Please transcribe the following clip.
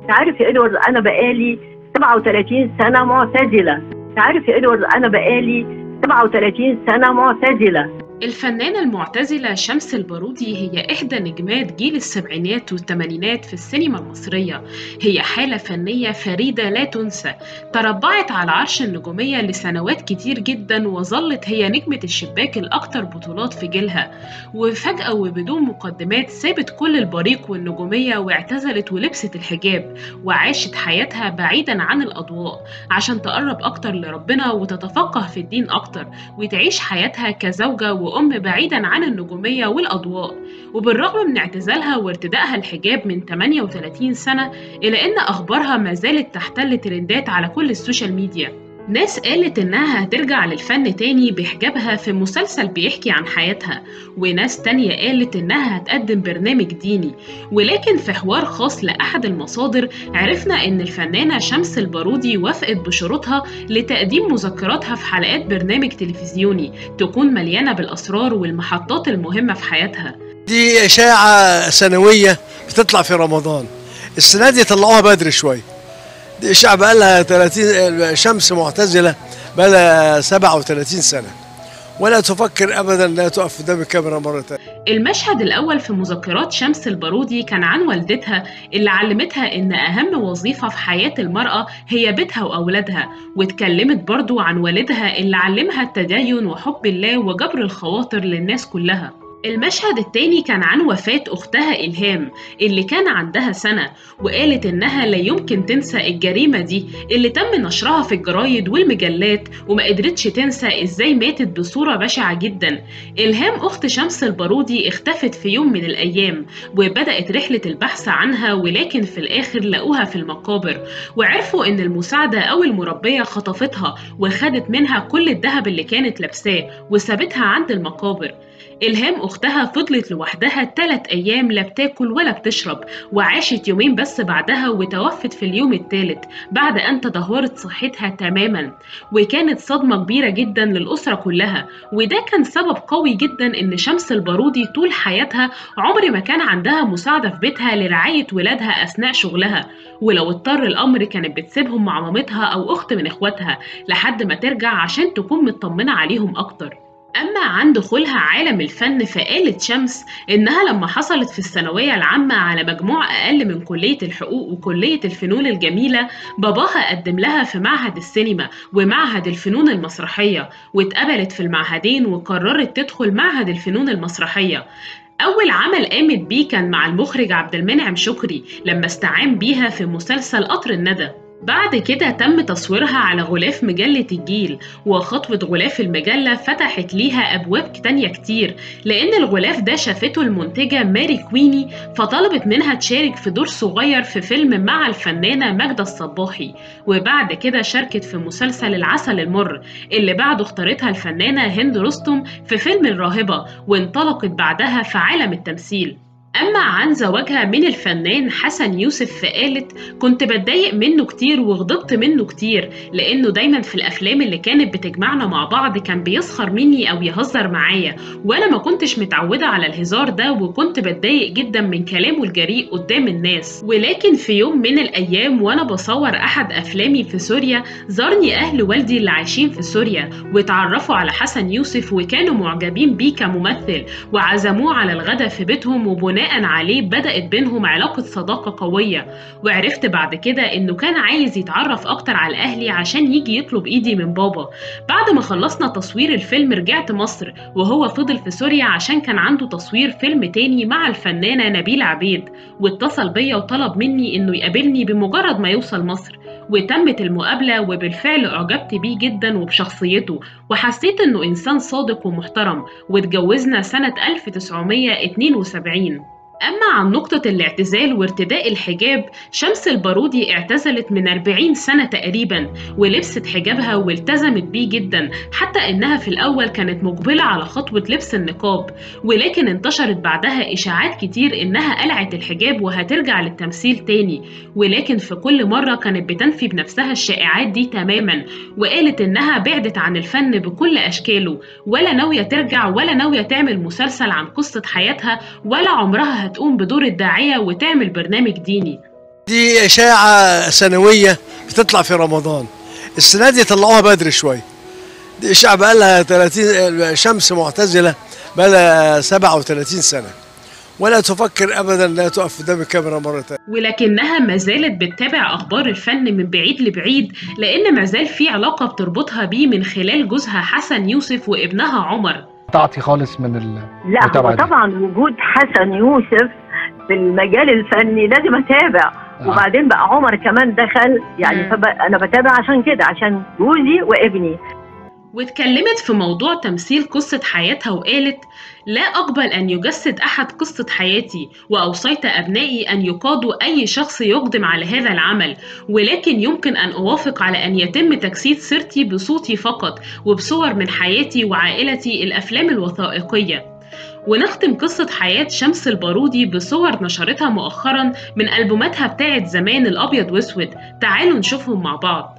عارف يا ادوارد انا بقالي 37 سنه معتزله عارف يا ادوارد انا بقالي 37 سنه معتزله الفنانة المعتزلة شمس البارودي هي إحدى نجمات جيل السبعينات والثمانينات في السينما المصرية هي حالة فنية فريدة لا تنسى تربعت على عرش النجومية لسنوات كتير جدا وظلت هي نجمة الشباك الأكثر بطولات في جيلها وفجأة وبدون مقدمات سابت كل البريق والنجومية واعتزلت ولبست الحجاب وعاشت حياتها بعيدا عن الأضواء عشان تقرب أكتر لربنا وتتفقه في الدين أكتر وتعيش حياتها كزوجة وأم بعيدا عن النجومية والأضواء وبالرغم من اعتزالها وارتدائها الحجاب من 38 سنة إلا أن أخبارها ما زالت تحتل ترندات على كل السوشيال ميديا ناس قالت إنها هترجع للفن تاني بحجابها في مسلسل بيحكي عن حياتها وناس تانية قالت إنها هتقدم برنامج ديني ولكن في حوار خاص لأحد المصادر عرفنا إن الفنانة شمس البارودي وافقت بشروطها لتقديم مذكراتها في حلقات برنامج تلفزيوني تكون مليانة بالأسرار والمحطات المهمة في حياتها دي إشاعة سنوية بتطلع في رمضان السنة دي طلعوها بدري شوية دي إشاعة بقى لها 30 شمس معتزلة بقى لها 37 سنة ولا تفكر أبدا أنها تقف قدام الكاميرا مرة تانية المشهد الأول في مذكرات شمس البارودي كان عن والدتها اللي علمتها إن أهم وظيفة في حياة المرأة هي بيتها وأولادها واتكلمت برضو عن والدها اللي علمها التدين وحب الله وجبر الخواطر للناس كلها المشهد التاني كان عن وفاة أختها إلهام اللي كان عندها سنة وقالت إنها لا يمكن تنسى الجريمة دي اللي تم نشرها في الجرايد والمجلات وما قدرتش تنسى إزاي ماتت بصورة بشعة جدا إلهام أخت شمس البارودي اختفت في يوم من الأيام وبدأت رحلة البحث عنها ولكن في الآخر لقوها في المقابر وعرفوا إن المساعدة أو المربية خطفتها وخدت منها كل الذهب اللي كانت لابساه وسابتها عند المقابر إلهام أختها فضلت لوحدها ثلاث أيام لا بتاكل ولا بتشرب وعاشت يومين بس بعدها وتوفت في اليوم الثالث بعد أن تدهورت صحتها تماما وكانت صدمة كبيرة جدا للأسرة كلها وده كان سبب قوي جدا إن شمس البارودي طول حياتها عمر ما كان عندها مساعدة في بيتها لرعاية ولادها أثناء شغلها ولو اضطر الأمر كانت بتسيبهم مع مامتها أو أخت من إخواتها لحد ما ترجع عشان تكون مطمنة عليهم أكتر أما عن دخولها عالم الفن فقالت شمس إنها لما حصلت في الثانوية العامة على مجموع أقل من كلية الحقوق وكلية الفنون الجميلة باباها قدم لها في معهد السينما ومعهد الفنون المسرحية واتقبلت في المعهدين وقررت تدخل معهد الفنون المسرحية أول عمل قامت بيه كان مع المخرج عبد المنعم شكري لما استعان بيها في مسلسل قطر الندى بعد كده تم تصويرها على غلاف مجلة الجيل وخطوة غلاف المجلة فتحت ليها أبواب تانية كتير لأن الغلاف ده شافته المنتجة ماري كويني فطلبت منها تشارك في دور صغير في فيلم مع الفنانة ماجدة الصباحي وبعد كده شاركت في مسلسل العسل المر اللي بعده اختارتها الفنانة هند رستم في فيلم الراهبة وانطلقت بعدها في عالم التمثيل أما عن زواجها من الفنان حسن يوسف فقالت كنت بتضايق منه كتير وغضبت منه كتير لأنه دايما في الأفلام اللي كانت بتجمعنا مع بعض كان بيسخر مني أو يهزر معايا وأنا ما كنتش متعودة على الهزار ده وكنت بتضايق جدا من كلامه الجريء قدام الناس ولكن في يوم من الأيام وأنا بصور أحد أفلامي في سوريا زارني أهل والدي اللي عايشين في سوريا واتعرفوا على حسن يوسف وكانوا معجبين بيه كممثل وعزموه على الغدا في بيتهم وبناء بناء عليه بدأت بينهم علاقة صداقة قوية وعرفت بعد كده إنه كان عايز يتعرف أكتر على أهلي عشان يجي يطلب إيدي من بابا بعد ما خلصنا تصوير الفيلم رجعت مصر وهو فضل في سوريا عشان كان عنده تصوير فيلم تاني مع الفنانة نبيل عبيد واتصل بيا وطلب مني إنه يقابلني بمجرد ما يوصل مصر وتمت المقابلة وبالفعل أعجبت بيه جدا وبشخصيته وحسيت إنه إنسان صادق ومحترم واتجوزنا سنة 1972 أما عن نقطة الاعتزال وارتداء الحجاب شمس البارودي اعتزلت من 40 سنة تقريبا ولبست حجابها والتزمت بيه جدا حتى إنها في الأول كانت مقبلة على خطوة لبس النقاب ولكن انتشرت بعدها إشاعات كتير إنها قلعت الحجاب وهترجع للتمثيل تاني ولكن في كل مرة كانت بتنفي بنفسها الشائعات دي تماما وقالت إنها بعدت عن الفن بكل أشكاله ولا ناوية ترجع ولا ناوية تعمل مسلسل عن قصة حياتها ولا عمرها هتقوم بدور الداعية وتعمل برنامج ديني دي إشاعة سنوية بتطلع في رمضان السنة دي طلعوها بدري شوية دي إشاعة بقى لها 30 شمس معتزلة بقى لها 37 سنة ولا تفكر أبدا أنها تقف قدام الكاميرا مرة تانية ولكنها ما زالت بتتابع أخبار الفن من بعيد لبعيد لأن ما زال في علاقة بتربطها بيه من خلال جوزها حسن يوسف وابنها عمر تعطي خالص من ال لا هو المتابعة دي. طبعا وجود حسن يوسف في المجال الفني لازم اتابع آه. وبعدين بقى عمر كمان دخل يعني مم. فبقى انا بتابع عشان كده عشان جوزي وابني واتكلمت في موضوع تمثيل قصة حياتها وقالت لا أقبل أن يجسد أحد قصة حياتي وأوصيت أبنائي أن يقادوا أي شخص يقدم على هذا العمل ولكن يمكن أن أوافق على أن يتم تجسيد سيرتي بصوتي فقط وبصور من حياتي وعائلتي الأفلام الوثائقية ونختم قصة حياة شمس البارودي بصور نشرتها مؤخرا من ألبوماتها بتاعت زمان الأبيض وأسود تعالوا نشوفهم مع بعض